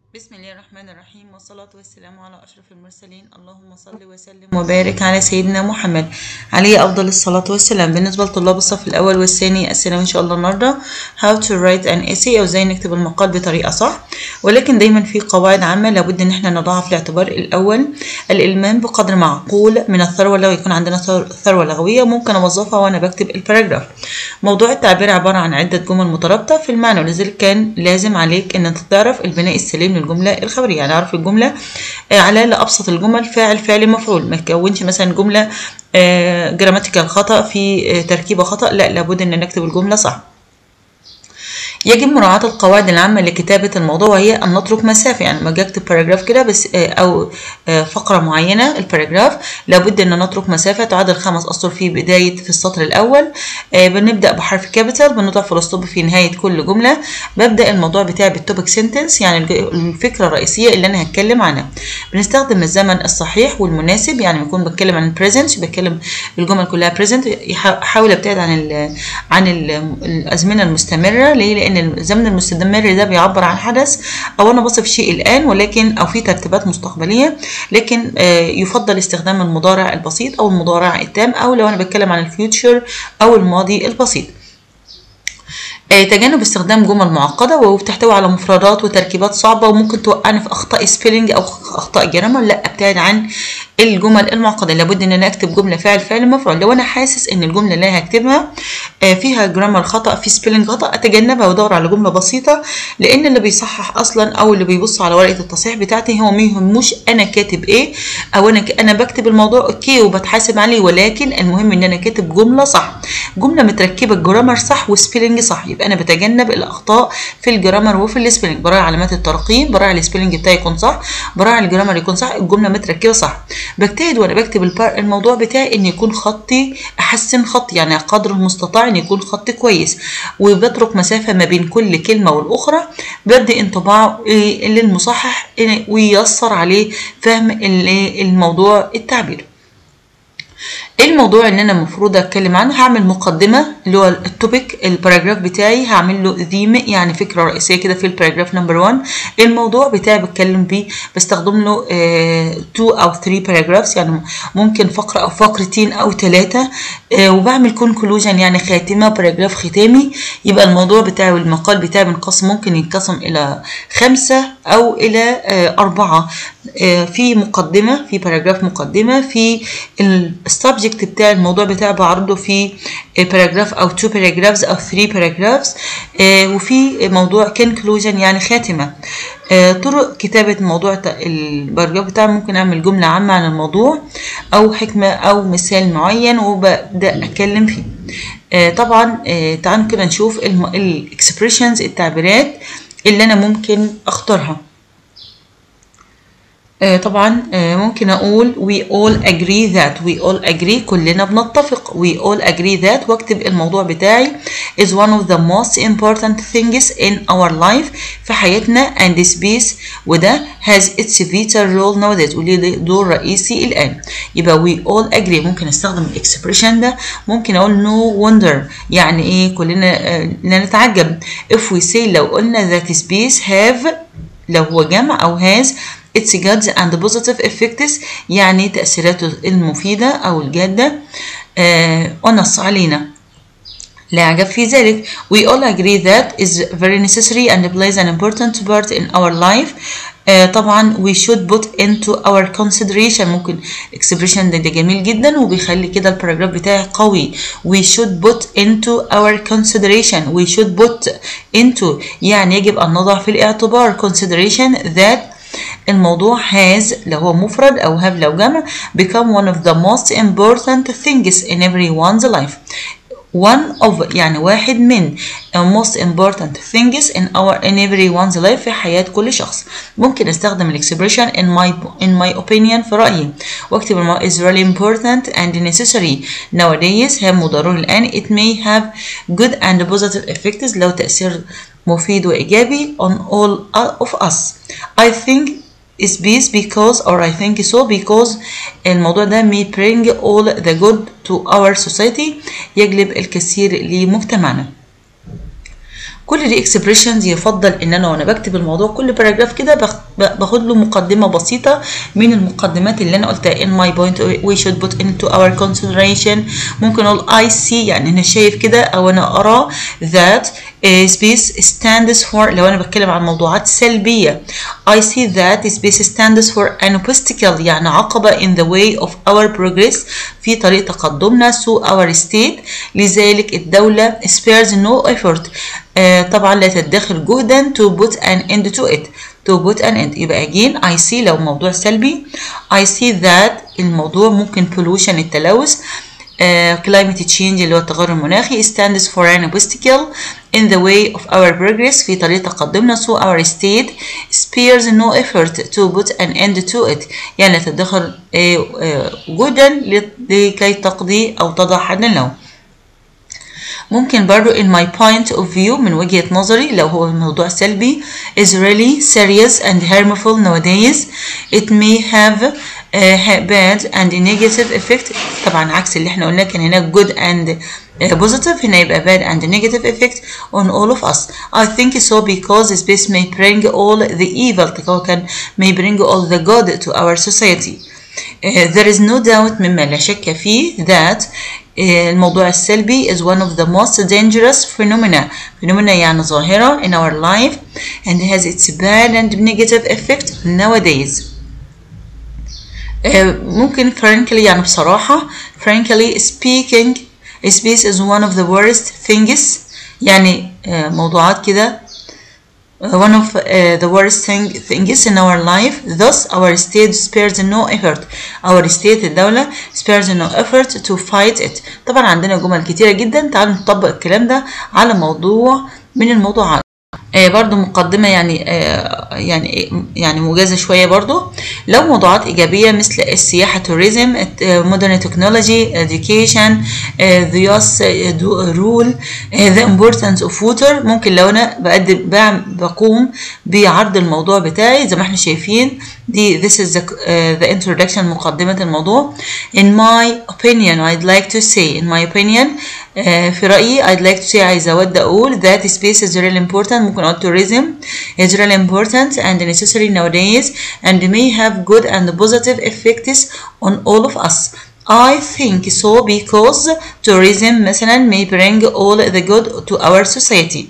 بسم الله الرحمن الرحيم والصلاة والسلام على أشرف المرسلين اللهم صل وسلم وبارك على سيدنا محمد عليه أفضل الصلاة والسلام بالنسبة لطلاب الصف الأول والثاني الثانوي إن شاء الله النهاردة how to write an essay أو إزاي نكتب المقال بطريقة صح ولكن دايما في قواعد عامة لابد إن احنا نضعها في الاعتبار الأول الإلمام بقدر معقول من الثروة لو يكون عندنا ثروة لغوية ممكن أوظفها وأنا بكتب الباراجراف موضوع التعبير عبارة عن عدة جمل مترابطة في المعنى ولذلك كان لازم عليك إن أنت تعرف البناء السليم للجملة الخبرية يعني أعرف الجملة على لأبسط الجمل فاعل فعل مفعول ما تكونش مثلا جملة جراماتيكال خطأ في تركيبة خطأ لا لابد إن نكتب الجملة صح يجب مراعاة القواعد العامة لكتابة الموضوع وهي أن نترك مسافة يعني لما أكتب باراجراف كده بس أو فقرة معينة الباراجراف لابد أن نترك مسافة تعادل خمس أسطر في بداية في السطر الأول بنبدأ بحرف كابيتال بنضع فلسطوب في نهاية كل جملة ببدأ الموضوع بتاعي بالتوبك سنتنس يعني الفكرة الرئيسية اللي أنا هتكلم عنها بنستخدم الزمن الصحيح والمناسب يعني بكون بتكلم عن البريزنت بتكلم الجمل كلها بريزنت احاول ابتعد عن ال عن ال الازمنه المستمره ليه لان الزمن المستمر ده بيعبر عن حدث او انا بصف شيء الان ولكن او في ترتيبات مستقبليه لكن يفضل استخدام المضارع البسيط او المضارع التام او لو انا بتكلم عن الفيوتشر او الماضي البسيط تجنب استخدام جمل معقده وبتحتوي على مفردات وتركيبات صعبه وممكن توقعني في اخطاء سبيلنج او اخطاء جرامر لا ابتعد عن الجمل المعقده لابد ان انا اكتب جمله فعل فعل مفعول لو انا حاسس ان الجمله اللي هكتبها فيها جرامر خطا في سبيلنج خطا اتجنبها وادور على جمله بسيطه لان اللي بيصحح اصلا او اللي بيبص على ورقه التصحيح بتاعتي هو ما يهموش انا كاتب ايه او انا انا بكتب الموضوع اوكي وبتحاسب عليه ولكن المهم ان انا كاتب جمله صح جمله متركبه الجرامر صح وسبيلنج صح يبقى انا بتجنب الاخطاء في الجرامر وفي السبيلنج براعي علامات الترقيم براعي السبيلنج بتاعي يكون صح براعي الجرامر يكون صح الجمله متركبه صح بجتهد وانا بكتب الموضوع بتاعي ان يكون خطي احسن خطي يعني قدر المستطاع ان يكون خطي كويس وبترك مسافه ما بين كل كلمه والاخرى بدي انطباع للمصحح وييسر عليه فهم الموضوع التعبير ايه الموضوع اللي انا المفروض اتكلم عنه هعمل مقدمه اللي هو التوبيك الباراجراف بتاعي هعمل له ذيم يعني فكره رئيسيه كده في الباراجراف نمبر 1 الموضوع بتاعي بتكلم بيه بستخدم له 2 او 3 باراجرافز يعني ممكن فقره او فقرتين او ثلاثه وبعمل كونكلوجن يعني خاتمه باراجراف ختامي يبقى الموضوع بتاعي والمقال بتاعي بينقسم ممكن ينقسم الى خمسه او الى اربعه في مقدمه في باراجراف مقدمه في السبجكت السبجكت بتاع الموضوع بتاعي بعرضه في باراجراف او تو باراجرافز او ثري باراجرافز وفي موضوع كونكلوجن يعني خاتمه آه طرق كتابة موضوع الباراجراف بتاعي ممكن أعمل جملة عامة عن الموضوع أو حكمة أو مثال معين وببدأ أتكلم فيه آه طبعا آه تعالوا كده نشوف الإكسبريشنز التعبيرات اللي أنا ممكن أختارها طبعا ممكن اقول we all agree that we all agree كلنا بنتفق we all agree that واكتب الموضوع بتاعي is one of the most important things in our life في حياتنا and space وده has its vital role nowadays وليه دور رئيسي الان يبقى we all agree ممكن استخدم الاكسبريشن ده ممكن اقول no wonder يعني ايه كلنا نتعجب if we say لو قلنا that space have لو هو جمع او has its goods and positive effects يعني تأثيراته المفيدة أو الجادة آه ونص علينا لا عجب في ذلك we all agree that is very necessary and plays an important part in our life آه طبعا we should put into our consideration ممكن expression ده, ده جميل جدا وبيخلي كده الباراجراف بتاعي قوي we should put into our consideration we should put into يعني يجب أن نضع في الاعتبار consideration that الموضوع has لو هو مفرد أو have لو جمع become one of the most important things in everyone's life one of يعني واحد من most important things in our in everyone's life في حياة كل شخص ممكن استخدم الاكسبريشن in my in my opinion في رأيي واكتب المو is really important and necessary nowadays هم ضروري الآن it may have good and positive effects لو تأثير مفيد وإيجابي on all of us I think is peace because or I think so because الموضوع ده may bring all the good to our society يجلب الكثير لمجتمعنا كل دي expressions يفضل ان انا وانا بكتب الموضوع كل باراجراف كده باخد له مقدمه بسيطه من المقدمات اللي انا قلتها in my point we should put into our consideration ممكن اقول I see يعني انا شايف كده او انا ارى that space stands for لو انا بتكلم عن موضوعات سلبيه I see that space stands for an obstacle يعني عقبه in the way of our progress في طريق تقدمنا so our state لذلك الدوله spares no effort آه طبعا لا تدخر جهدا to put an end to it to put an end يبقى again I see لو موضوع سلبي I see that الموضوع ممكن pollution التلوث Uh, climate change اللي هو التغير المناخي stands for an obstacle in the way of our progress في طريق تقدمنا so our state spares no effort to put an end to it يعني تدخل uh, uh, جهدا لكي تقضي أو تضع حدا له ممكن برضو in my point of view من وجهة نظري لو هو الموضوع سلبي is really serious and harmful nowadays it may have uh, bad and negative effect طبعا عكس اللي احنا قلنا كان هناك good and uh, positive هنا يبقى bad and negative effect on all of us I think so because space may bring all the evil كان may bring all the good to our society uh, there is no doubt مما لا شك فيه that الموضوع السلبي is one of the most dangerous phenomena phenomena يعني ظاهرة in our life and has its bad and negative effect nowadays ممكن frankly يعني بصراحة frankly speaking space is one of the worst things يعني موضوعات كده one of uh, the worst thing, things in our life thus our state spares no effort our state الدولة spares no effort to fight it طبعا عندنا جمل كتيرة جدا تعالوا نطبق الكلام ده على موضوع من الموضوعات آه برضو مقدمة يعني آه يعني يعني موجزة شوية برضو لو موضوعات إيجابية مثل السياحة توريزم مودرن تكنولوجي education the youth rule the importance of water ممكن لو أنا بقدم بقوم بعرض الموضوع بتاعي زي ما احنا شايفين دي this is the, uh, the introduction مقدمة الموضوع in my opinion I'd like to say in my opinion uh, في رأيي I'd like to say عايزة أود أقول that space is really important ممكن أقول tourism is really important and necessary nowadays and may have good and positive effects on all of us I think so because tourism مثلا may bring all the good to our society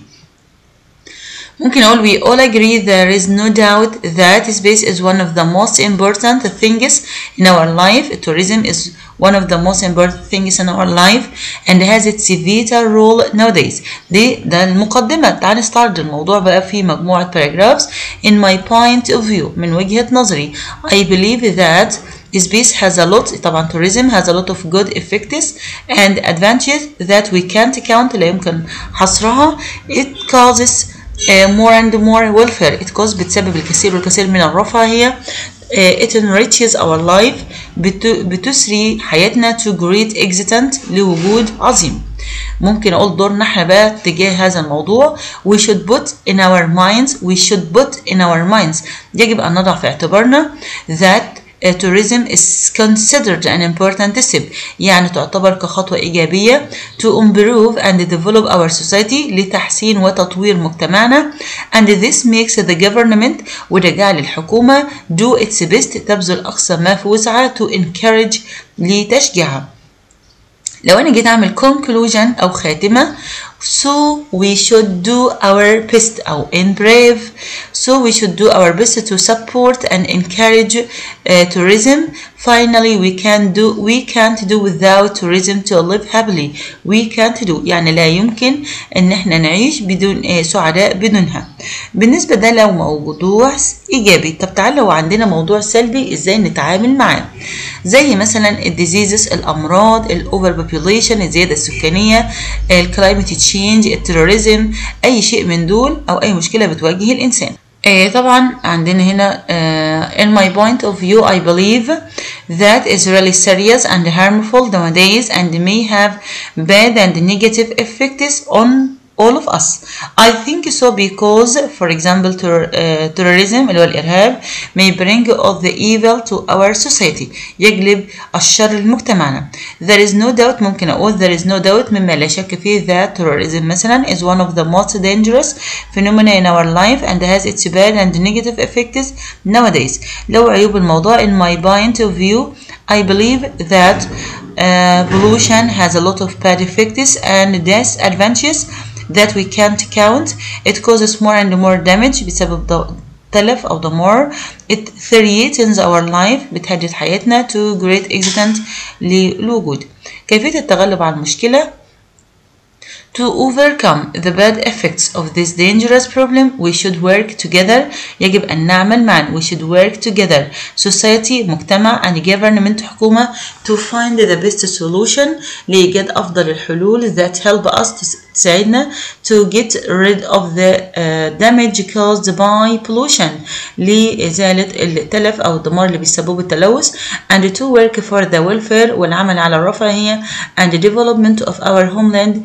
ممكن أقول we all agree there is no doubt that space is one of the most important things in our life. Tourism is one of the most important things in our life and has its vital role nowadays. دي ده المقدمة تعال نستعرض الموضوع بقى في مجموعة paragraphs in my point of view من وجهة نظري. I believe that space has a lot طبعا tourism has a lot of good effects and advantages that we can't count لا يمكن حصرها. It causes Uh, more and more welfare it cause بتسبب الكثير والكثير من الرفاهية uh, it enriches our life بتسري حياتنا to great extent لوجود عظيم ممكن اقول دورنا احنا بقى تجاه هذا الموضوع we should put in our minds we should put in our minds يجب ان نضع في اعتبارنا that Uh, tourism is considered an important step يعني تعتبر كخطوة إيجابية to improve and develop our society لتحسين وتطوير مجتمعنا and this makes the government وده جعل الحكومة do its best تبذل أقصى ما في وسعها to encourage لتشجيعها لو أنا جيت أعمل conclusion أو خاتمة so we should do our best أو in brave so we should do our best to support and encourage uh, tourism finally we can do we can't do without tourism to live happily we can't do يعني لا يمكن ان احنا نعيش بدون uh, سعداء بدونها بالنسبة ده لو موضوع ايجابي طب تعال لو عندنا موضوع سلبي ازاي نتعامل معاه زي مثلا الديزيزز الامراض الاوفر بوبوليشن الزياده السكانيه الكلايمت تشينج التيروريزم اي شيء من دول او اي مشكله بتواجه الانسان آه طبعا عندنا هنا uh, in my point of view I believe that is really serious and harmful nowadays and may have bad and negative effects on all of us I think so because for example ter uh, terrorism اللي هو الإرهاب may bring all the evil to our society يجلب الشر لمجتمعنا there is no doubt ممكن أقول there is no doubt مما لا شك فيه that terrorism مثلا is one of the most dangerous phenomena in our life and has its bad and negative effects nowadays لو عيوب الموضوع in my point of view I believe that uh, pollution has a lot of bad effects and disadvantages that we can't count. It causes more and more damage بسبب تلف أو دمار. It threatens our life بتهدد حياتنا to great extent للوجود. كيفية التغلب على المشكلة To overcome the bad effects of this dangerous problem, we should work together. يجب أن نعمل معا. We should work together. Society, مجتمع and government حكومة to find the best solution لإيجاد أفضل الحلول that help us تساعدنا to get rid of the uh, damage caused by pollution لإزالة التلف أو الدمار اللي بيسببه التلوث and to work for the welfare والعمل على الرفاهية and development of our homeland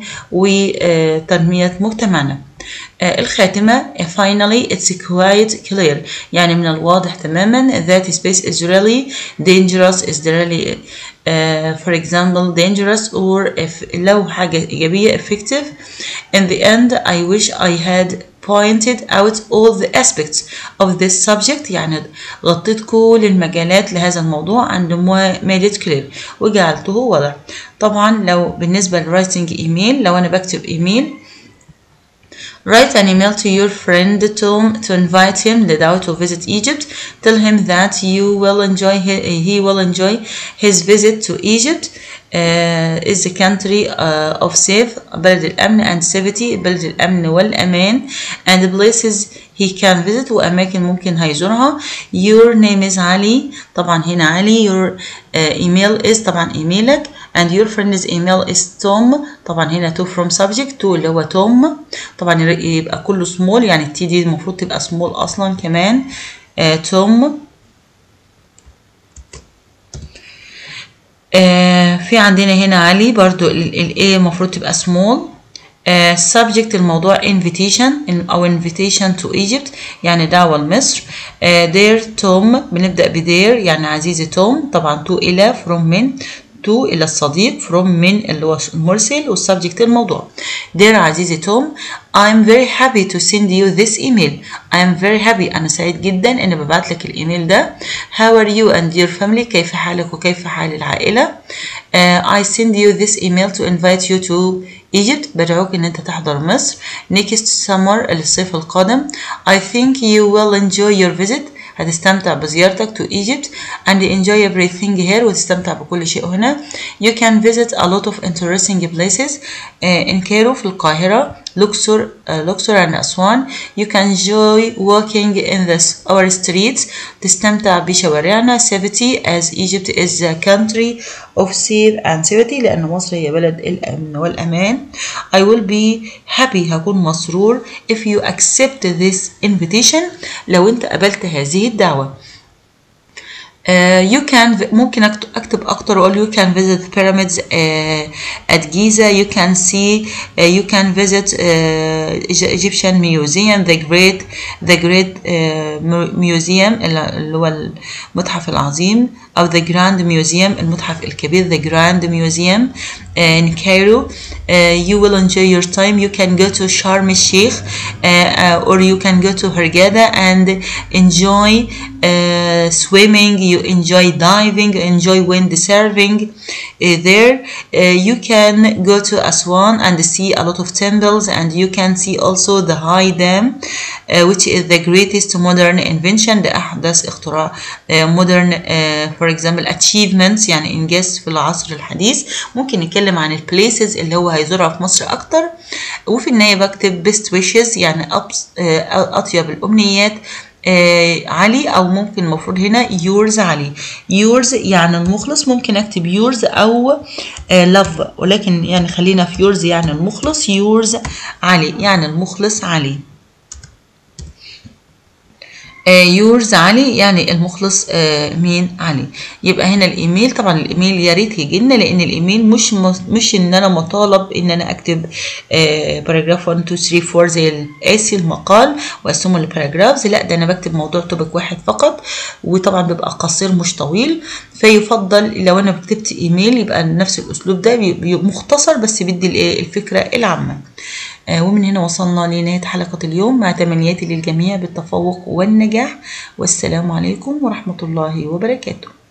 وتنمية مجتمعنا. Uh, الخاتمة finally it's quite clear يعني من الواضح تماما that space is really dangerous is really uh, for example dangerous or if لو حاجة إيجابية effective in the end I wish I had pointed out all the aspects of this subject يعني غطيت كل المجالات لهذا الموضوع and made it clear وجعلته واضح طبعا لو بالنسبة للرايتنج ايميل لو أنا بكتب ايميل Write an email to your friend Tom to invite him Ledao to visit Egypt. Tell him that you will enjoy he, he will enjoy his visit to Egypt. Uh, is the country uh, of safe بلد الأمن and safety بلد الأمن والأمان and places he can visit وأماكن ممكن هيزورها your name is علي طبعا هنا علي your uh, email is طبعا إيميلك and your friend's email is Tom طبعا هنا to from subject to اللي هو Tom طبعا يبقى كله small يعني التي دي المفروض تبقى small أصلا كمان uh, Tom آه في عندنا هنا علي برضو ال A المفروض تبقى small آه subject الموضوع invitation أو invitation to Egypt يعني دعوة لمصر آه dear Tom بنبدأ ب dear يعني عزيزي توم طبعا to إلى from من to إلى الصديق from من اللي هو المرسل والسبجكت الموضوع dear عزيزي توم I'm very happy to send you this email I am very happy أنا سعيد جدا إن ببعت لك الإيميل ده How are you and your family كيف حالك وكيف حال العائلة uh, I send you this email to invite you to Egypt بدعوك إن أنت تحضر مصر next summer الصيف القادم I think you will enjoy your visit هتستمتع بزيارتك to Egypt and enjoy everything here وتستمتع بكل شيء هنا you can visit a lot of interesting places uh, in Cairo في القاهرة Luxor, uh, Luxor and Aswan you can enjoy walking in this, our streets تستمتع بشوارعنا safety as Egypt is a country of safe and safety لأن مصر هي بلد الأمن والأمان I will be happy هكون مسرور if you accept this invitation لو أنت قبلت هذه الدعوة Uh, you can ممكن اكتب اكتر واقول you can visit pyramids uh, at Giza you can see uh, you can visit uh, Egyptian museum the great the great uh, museum اللي هو المتحف العظيم أو the grand museum المتحف الكبير the grand museum uh, in Cairo uh, you will enjoy your time you can go to Sharm el-Sheikh uh, uh, or you can go to Hurghada and enjoy uh, swimming you enjoy diving enjoy wind surfing uh, there uh, you can go to Aswan and see a lot of temples and you can see also the high dam uh, which is the greatest modern invention ده أحدث اختراع uh, modern uh, for example achievements يعني إنجاز في العصر الحديث ممكن نتكلم عن البليسز اللي هو هيزورها في مصر أكتر وفي النهاية بكتب best wishes يعني أطيب الأمنيات آه علي او ممكن المفروض هنا yours علي yours يعني المخلص ممكن اكتب yours او آه love ولكن يعني خلينا في yours يعني المخلص yours علي يعني المخلص علي يورز علي يعني المخلص آه مين علي يبقى هنا الايميل طبعا الايميل يا ريت يجي لنا لان الايميل مش مش ان انا مطالب ان انا اكتب آه باراجراف 1 2 3 4 زي الاسي المقال واقسمه لباراجرافز لا ده انا بكتب موضوع توبك واحد فقط وطبعا بيبقى قصير مش طويل فيفضل لو انا كتبت ايميل يبقى نفس الاسلوب ده بيبقى مختصر بس بيدي الايه الفكره العامه ومن هنا وصلنا لنهاية حلقة اليوم مع تمنياتي للجميع بالتفوق والنجاح والسلام عليكم ورحمة الله وبركاته